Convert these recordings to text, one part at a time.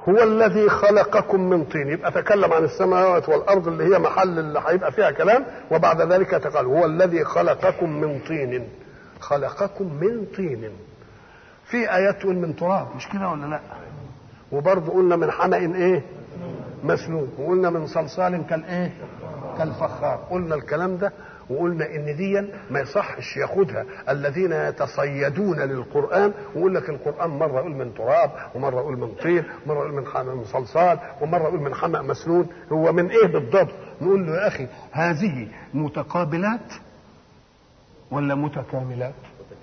هو الذي خلقكم من طين يبقى تكلم عن السماوات والارض اللي هي محل اللي هيبقى فيها كلام وبعد ذلك تقال هو الذي خلقكم من طين خلقكم من طين في ايات تقول من تراب مش كده ولا لا وبرضه قلنا من حمأ ايه مسنون وقلنا من صلصال كالايه كالفخار قلنا الكلام ده وقلنا ان دي ما يصحش ياخدها الذين يتصيدون للقران ويقول لك القران مره يقول من تراب ومره يقول من طين ومره يقول من حمأ من صلصال ومره يقول من حمأ مسنون هو من ايه بالضبط نقول له يا اخي هذه متقابلات ولا متكاملات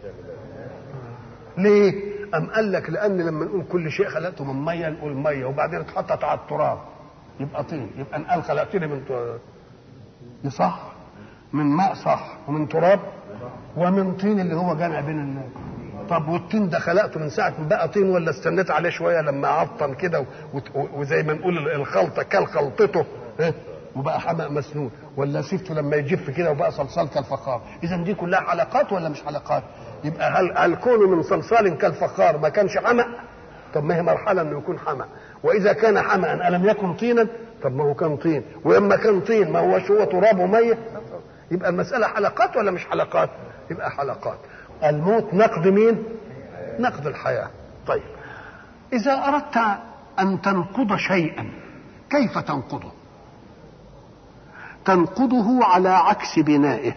ليه أم قال لك لأن لما نقول كل شيء خلقته من مية نقول مية وبعدين اتحطت على التراب يبقى طين يبقى نقال خلقتني من تراب صح من ماء صح ومن تراب ومن طين اللي هو جمع بين الناس طب والطين ده خلقته من ساعة ما بقى طين ولا استنيت عليه شوية لما عطن كده وزي ما نقول الخلطة كل خلطته اه وبقى حمأ مسنون ولا سبته لما يجف كده وبقى صلصال كالفخار اذا دي كلها حلقات ولا مش حلقات يبقى هل هل كونه من صلصال كالفخار ما كانش حمأ طب ما هي مرحله انه يكون حمأ واذا كان حمأ الم يكن طينا طب ما هو كان طين واما كان طين ما هوش هو تراب وميه يبقى المساله حلقات ولا مش حلقات يبقى حلقات الموت نقد مين نقد الحياه طيب اذا اردت ان تنقض شيئا كيف تنقضه تنقضه على عكس بنائه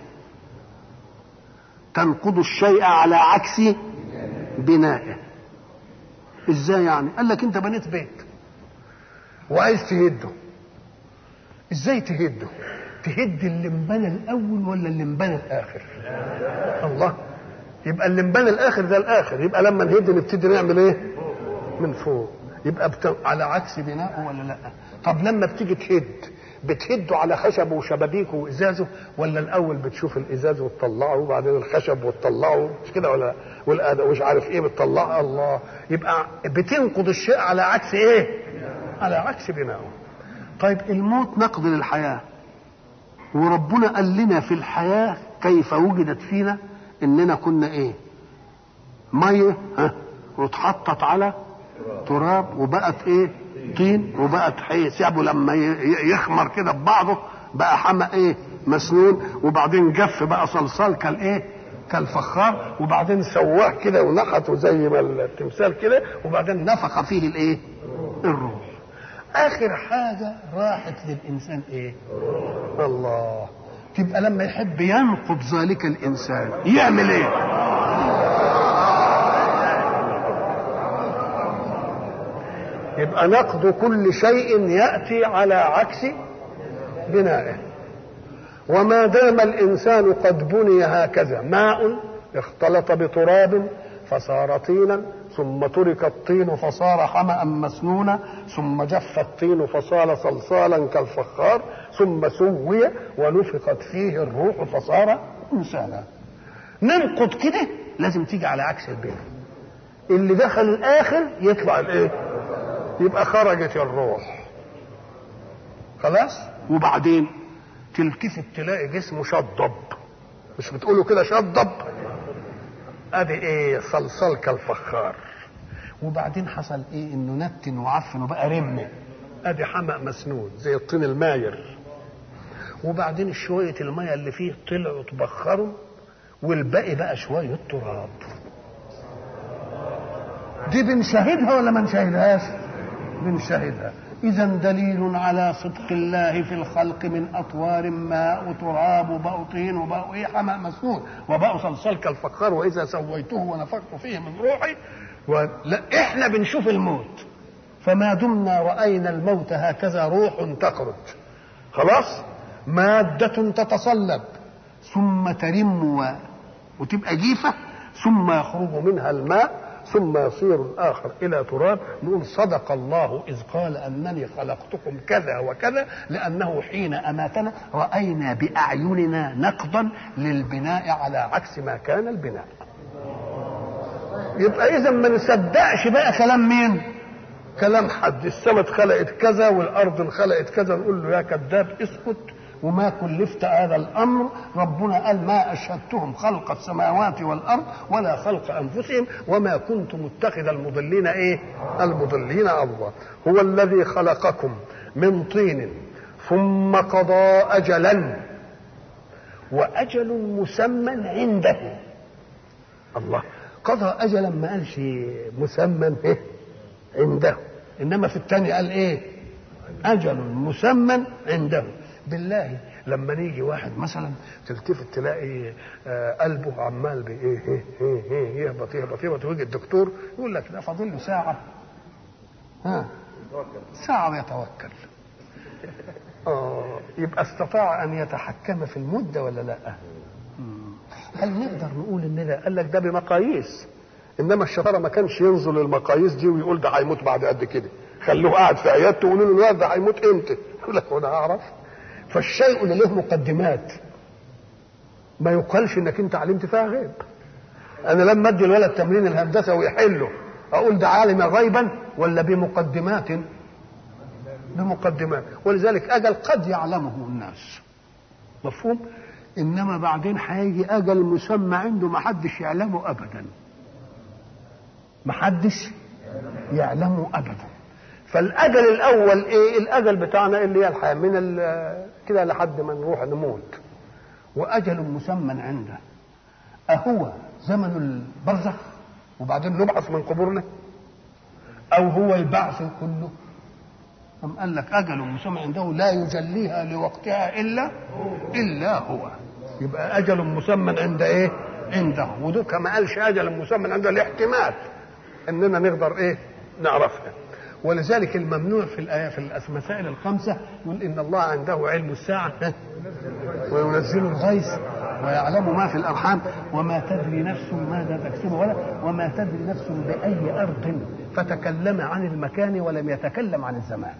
تنقض الشيء على عكس بنائه ازاي يعني قال لك انت بنيت بيت وعايز تهده ازاي تهده تهد اللي انبنى الاول ولا اللي انبنى الاخر الله يبقى اللي انبنى الاخر ده الاخر يبقى لما نهد نبتدي نعمل ايه من فوق يبقى بت... على عكس بنائه ولا لا طب لما بتيجي تهد بتهده على خشبه وشبابيكه وازازه ولا الاول بتشوف الازاز وتطلعه وبعدين الخشب وتطلعه مش كده ولا ولا مش عارف ايه بتطلعه الله يبقى بتنقض الشيء على عكس ايه؟ على عكس بنائه. طيب الموت نقد للحياه وربنا قال لنا في الحياه كيف وجدت فينا اننا كنا ايه؟ ميه ها واتحطت على تراب وبقت ايه؟ طين وبقت سابه لما يخمر كده ببعضه بقى حمى ايه مسنون وبعدين جف بقى صلصال كالايه كالفخار وبعدين سواه كده ونحته زي ما التمثال كده وبعدين نفخ فيه الايه الروح اخر حاجه راحت للانسان ايه الله تبقى لما يحب ينقض ذلك الانسان يعمل ايه يبقى نقض كل شيء ياتي على عكس بنائه وما دام الانسان قد بني هكذا ماء اختلط بتراب فصار طينا ثم ترك الطين فصار حمأ مسنونا ثم جف الطين فصار صلصالا كالفخار ثم سوي ونفخت فيه الروح فصار انسانا ننقض كده لازم تيجي على عكس البناء اللي دخل الاخر يطلع الايه يبقى خرجت الروح خلاص وبعدين تلتفت تلاقي جسمه شضب مش بتقولوا كده شضب ادي ايه صلصال كالفخار وبعدين حصل ايه انه نتن وعفن وبقى رمه ادي حمأ مسنون زي الطين الماير وبعدين شويه الميه اللي فيه طلعوا تبخروا والباقي بقى شويه تراب دي بنشاهدها ولا ما نشاهدهاش بنشاهدها إذا دليل على صدق الله في الخلق من أطوار ماء وتراب وبقوا طين وبقوا إيه حمأ مسنون وبقوا صلصال كالفخار وإذا سويته ونفخت فيه من روحي لا إحنا بنشوف الموت فما دمنا رأينا الموت هكذا روح تخرج خلاص مادة تتصلب ثم ترم و... وتبقى جيفة ثم يخرج منها الماء ثم يصير الآخر إلى تراب نقول صدق الله إذ قال أنني خلقتكم كذا وكذا لأنه حين أماتنا رأينا بأعيننا نقضا للبناء على عكس ما كان البناء يبقى إذا ما نصدقش بقى كلام مين كلام حد السماء اتخلقت كذا والأرض انخلقت كذا نقول له يا كذاب اسكت وما كلفت هذا الامر ربنا قال ما اشهدتهم خلق السماوات والارض ولا خلق انفسهم وما كنت متخذ المضلين ايه المضلين الله هو الذي خلقكم من طين ثم قضى اجلا واجل مسمى عنده الله قضى اجلا ما قالش مسمى إيه؟ عنده انما في الثاني قال ايه اجل مسمى عنده بالله لما نيجي واحد مثلا تلتفت تلاقي آه قلبه عمال بايه ايه ايه ايه يهبط يهبط يهبط ويجي الدكتور يقول لك ده فاضل له ساعه ها ساعه ويتوكل اه يبقى استطاع ان يتحكم في المده ولا لا هل نقدر نقول ان ده قال لك ده بمقاييس انما الشطاره ما كانش ينظر للمقاييس دي ويقول ده هيموت بعد قد كده خلوه قاعد في عيادته ويقولوا له الواد ده هيموت امتى يقول لك وانا اعرف فالشيء اللي له مقدمات ما يقالش انك انت علمت فيها غيب انا لما ادي الولد تمرين الهندسه ويحله اقول ده عالم غيبا ولا بمقدمات بمقدمات ولذلك اجل قد يعلمه الناس مفهوم انما بعدين هيجي اجل مسمى عنده ما حدش يعلمه ابدا ما حدش يعلمه ابدا فالاجل الاول ايه الاجل بتاعنا اللي هي الحياه من كده لحد ما نروح نموت واجل مسمى عنده اهو زمن البرزخ وبعدين نبعث من قبورنا او هو البعث كله أم قال لك أجل مسمى عنده لا يجليها لوقتها إلا إلا هو يبقى أجل مسمى عند إيه؟ عنده ودوك ما قالش أجل مسمى عنده الاحتمال إننا نقدر إيه؟ نعرفها ولذلك الممنوع في الآية في المسائل الخمسة يقول إن الله عنده علم الساعة وينزل الغيث ويعلم ما في الأرحام وما تدري نفس ماذا تكسب ولا وما تدري نفس بأي أرض فتكلم عن المكان ولم يتكلم عن الزمان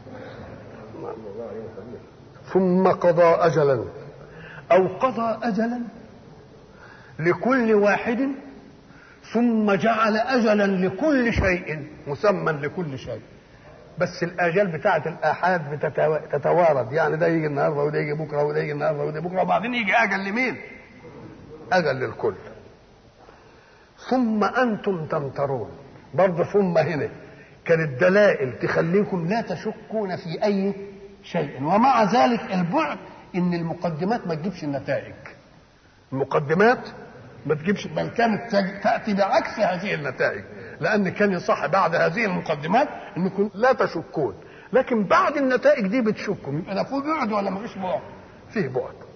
ثم قضى أجلا أو قضى أجلا لكل واحد ثم جعل أجلا لكل شيء مسمى لكل شيء بس الاجال بتاعه الاحاد بتتوارد يعني ده يجي النهارده وده يجي بكره وده يجي النهارده وده بكره وبعدين يجي اجل لمين؟ اجل للكل ثم انتم تمترون برضه ثم هنا كانت دلائل تخليكم لا تشكون في اي شيء ومع ذلك البعد ان المقدمات ما تجيبش النتائج المقدمات ما تجيبش بل كانت تاتي بعكس هذه النتائج لان كان يصح بعد هذه المقدمات انكم لا تشكون لكن بعد النتائج دي بتشكوا يبقى لا في بعد ولا ما فيش بعد فيه بعد